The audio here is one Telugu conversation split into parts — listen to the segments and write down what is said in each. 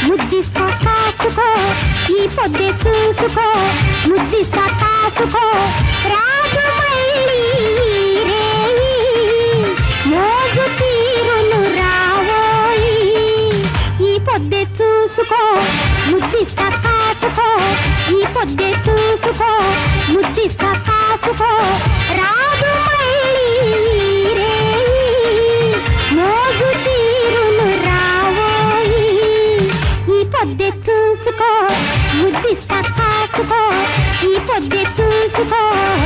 ముద్దిస్తా కాసుకో ఈ పొద్దే చూసుకో ముద్దిస్తా కాసుకో రాజు మళ్ళీ ఈ రేయి మోజు తీరును రావోయి ఈ పొద్దే చూసుకో ముద్దిస్తా కాసుకో ఈ పొద్దే చూసుకో ముద్దిస్తా కాసుకో రాజు మళ్ళీ ఈ రేయి మోజు తీరును రావోయి ఈ పొద్దే చూసుకో ముద్దిస్తా కాసుకో ఈ పొద్దే చూసుకో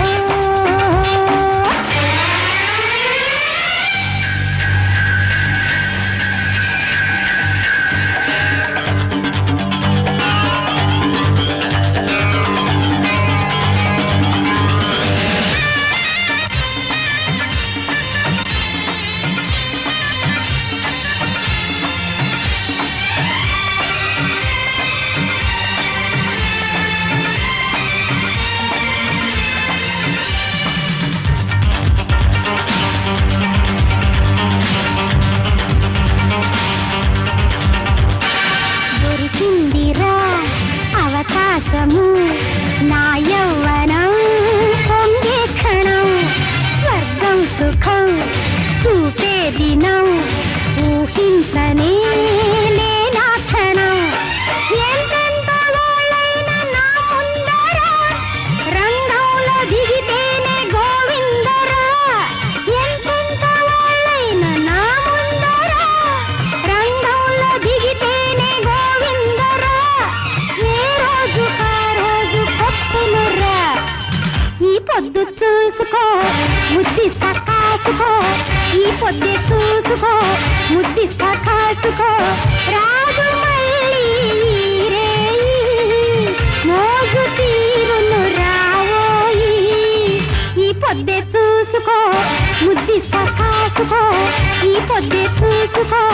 దొరికిందిరా అవకాశము నా యవ్వనం పొంగే క్షణం స్వర్గం సుఖం చూపే దినం ఊహించనే లేనా క్షణం ఎంతెంత వాళ్ళైనా నా ముందర రంగంలో దిగితేనే గోవిందరా ఎంతెంత వాళ్ళైనా నా ముందర రంగంలో దిగితేనే గోవిందరా ఏ రోజు ఆ రోజు పప్పునురా ఈ పొద్దు చూసుకో ముద్దిస్తా కాసుకో ఈ పొద్దే చూసుకో ముద్దిస్తా కాసుకో రాజు మళ్ళీ ఈ రేయి మోజు తీరును రావోయి ఈ పొద్దే చూసుకో ముద్దిస్తా కాసుకో ఈ పొద్దే చూసుకో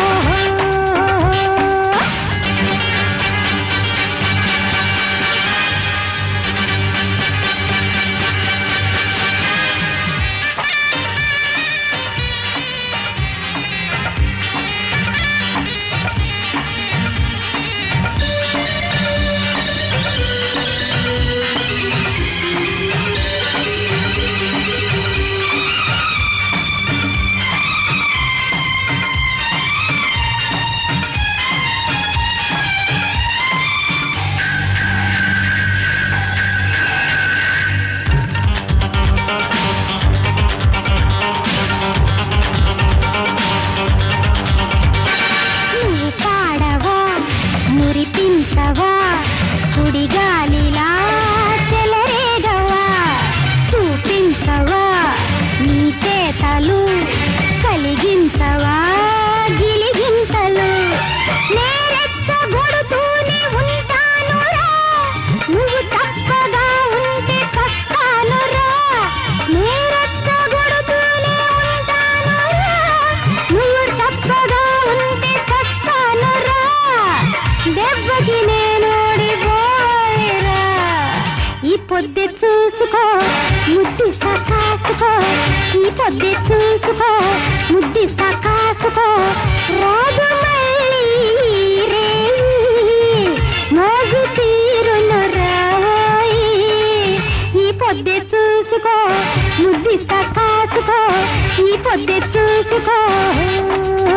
నువ్వు పాడవా మురిపించవా సుడిగాలిలా చెలరేగవా చూపించవా నీ చేతలు కలిగించవా గిలిగింతలు నేరెచ్చగొడుతూనే ఉంటానురా నువ్వు చక్కగా ఉంటే చస్తానురా నేరెచ్చగొడుతూనే ఉంటానురా నువ్వు చక్కగా ఉంటే చస్తానురా దెబ్బకి నేను ఓడిపోయిరా ఈ పొద్దు చూసుకో ముద్దిస్తా కాసుకో ఈ పొద్దు చూసుకో ముద్దిస్తా కాసుకో రోజు మళ్ళీ ఈ రేయి మోజు తీరును రావోయి ఈ పొద్దు చూసుకో ముద్దిస్తా కాసుకో ఈ పొద్దు చూసుకో